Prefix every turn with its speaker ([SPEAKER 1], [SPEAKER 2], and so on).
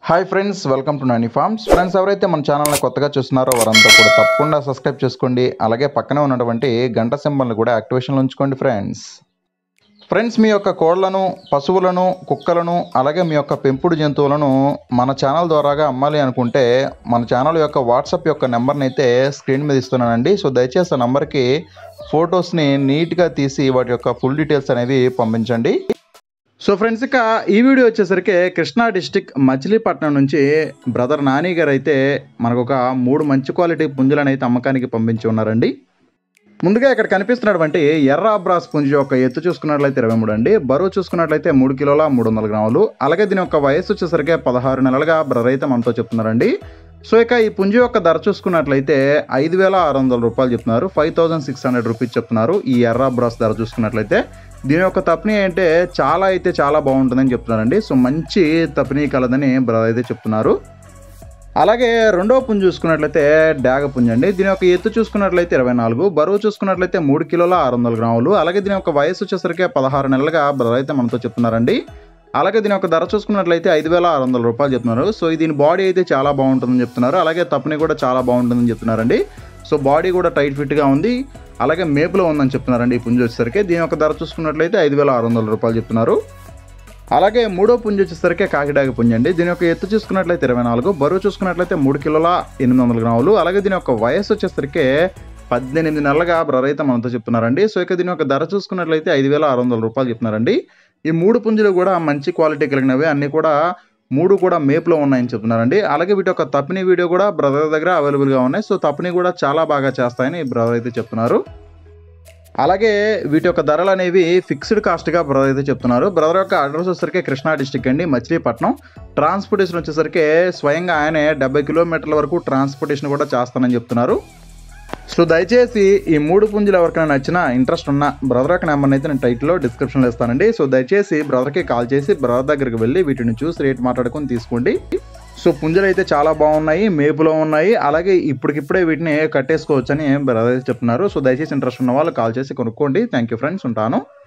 [SPEAKER 1] hi friends welcome to Nani farms friends ఎవరైతే మన ఛానల్ని కొత్తగా చూస్తున్నారో వారంతా కూడా తప్పకుండా సబ్స్క్రైబ్ చేసుకోండి అలాగే పక్కనే ఉన్నటువంటి గంట సింబల్ని కూడా యాక్టివేషన్లో ఉంచుకోండి ఫ్రెండ్స్ ఫ్రెండ్స్ మీ యొక్క కోళ్లను పశువులను కుక్కలను అలాగే మీ యొక్క పెంపుడు జంతువులను మన ఛానల్ ద్వారాగా అమ్మాలి అనుకుంటే మన ఛానల్ యొక్క వాట్సాప్ యొక్క నెంబర్ని అయితే స్క్రీన్ మీద ఇస్తున్నానండి సో దయచేసి ఆ నెంబర్కి ఫొటోస్ని నీట్గా తీసి వాటి యొక్క ఫుల్ డీటెయిల్స్ అనేవి పంపించండి సో ఫ్రెండ్స్ ఇక ఈ వీడియో వచ్చేసరికి కృష్ణా డిస్టిక్ మచిలీపట్నం నుంచి బ్రదర్ నాని గారు అయితే మనకు ఒక మూడు మంచి క్వాలిటీ పుంజులను అయితే అమ్మకానికి పంపించి ఉన్నారండి ముందుగా ఇక్కడ కనిపిస్తున్నటువంటి ఎర్ర అబ్రాస్ పుంజు యొక్క ఎత్తు చూసుకున్నట్లయితే ఇరవై మూడు అండి బరువు చూసుకున్నట్లయితే మూడు కిలోల మూడు వందల గ్రాములు అలాగే దీని యొక్క వయసు వచ్చేసరికి పదహారు నెలలుగా బ్రదర్ అయితే మనతో చెప్తున్నారండి సో ఇక ఈ పుంజు యొక్క ధర చూసుకున్నట్లయితే ఐదు వేల ఆరు వందల రూపాయలు చెప్తున్నారు five thousand six hundred rupees చెప్తున్నారు ఈ ఎర్ర అబ్రాస్ ధర చూసుకున్నట్లయితే దీని యొక్క తప్ని అంటే చాలా అయితే చాలా బాగుంటుందని చెప్తున్నారండి సో మంచి తప్ని కలదని బ్రదర్ అయితే చెప్తున్నారు అలాగే రెండవ పుంజు చూసుకున్నట్లయితే డాగ పుంజు అండి దీని యొక్క ఎత్తు చూసుకున్నట్లయితే ఇరవై నాలుగు బరువు చూసుకున్నట్లయితే మూడు కిలోల ఆరు వందల గ్రాములు అలాగే దీని యొక్క వయసు వచ్చేసరికి పదహారు నెలలుగా బ్రదర్ అయితే మనతో చెప్తున్నారండి అలాగే దీని యొక్క ధర చూసుకున్నట్లయితే ఐదు వేల ఆరు వందల రూపాయలు చెప్తున్నారు సో దీని బాడీ అయితే చాలా బాగుంటుందని చెప్తున్నారు అలాగే తప్పని కూడా చాలా బాగుంటుందని చెప్తున్నారండి సో బాడీ కూడా టైట్ ఫిట్గా ఉంది అలాగే మేపులో ఉందని చెప్తున్నారండి ఈ పుంజు వచ్చేసరికి దీని యొక్క ధర చూసుకున్నట్లయితే ఐదు వేల ఆరు వందల రూపాయలు చెప్తున్నారు అలాగే మూడో పుంజు వచ్చేసరికి కాకిడాగ పుంజు అండి దీని యొక్క ఎత్తు చూసుకున్నట్లయితే ఇరవై నాలుగు బరువు చూసుకున్నట్లయితే మూడు కిలోల ఎనిమిది వందల గ్రాములు అలాగే దీని యొక్క వయసు వచ్చేసరికి పద్దెనిమిది నెలలుగా బ్రదర్ అయితే మనతో చెప్తున్నారండి సో ఇక దీని యొక్క ధర చూసుకున్నట్లయితే ఐదు వేల ఆరు వందల రూపాయలు చెప్తున్నారండి ఈ మూడు పుంజులు కూడా మంచి క్వాలిటీ కలిగినవి అన్ని కూడా మూడు కూడా మేపులో ఉన్నాయని చెప్తున్నారండి అలాగే వీటి యొక్క తప్పిని వీడియో కూడా బ్రదర్ దగ్గర అవైలబుల్గా ఉన్నాయి సో తప్పిని కూడా చాలా బాగా చేస్తాయని బ్రదర్ అయితే చెప్తున్నారు అలాగే వీటి యొక్క ధరలు అనేవి ఫిక్స్డ్ కాస్ట్గా బ్రదర్ అయితే చెప్తున్నారు బ్రదర్ యొక్క అడ్రస్ వచ్చేసరికి కృష్ణా డిస్టిక్ అండి మచిలీపట్నం ట్రాన్స్పోర్టేషన్ వచ్చేసరికి స్వయంగా ఆయనే డెబ్బై కిలోమీటర్ల వరకు ట్రాన్స్పోర్టేషన్ కూడా చేస్తానని చెప్తున్నారు సో దయచేసి ఈ మూడు పుంజులు ఎవరికైనా నచ్చినా ఇంట్రెస్ట్ ఉన్న బ్రదర్ యొక్క నెంబర్ని అయితే నేను టైటిల్లో డిస్క్రిప్షన్లో ఇస్తానండి సో దయచేసి బ్రదర్కి కాల్ చేసి బ్రదర్ దగ్గరికి వెళ్ళి వీటిని చూసి రేట్ మాట్లాడుకొని తీసుకోండి సో పుంజులు అయితే చాలా బాగున్నాయి మేపులో ఉన్నాయి అలాగే ఇప్పటికిప్పుడే వీటిని కట్టేసుకోవచ్చని బ్రదర్ చెప్తున్నారు సో దయచేసి ఇంట్రెస్ట్ ఉన్న వాళ్ళు కాల్ చేసి కొనుక్కోండి థ్యాంక్ యూ ఫ్రెండ్స్ ఉంటాను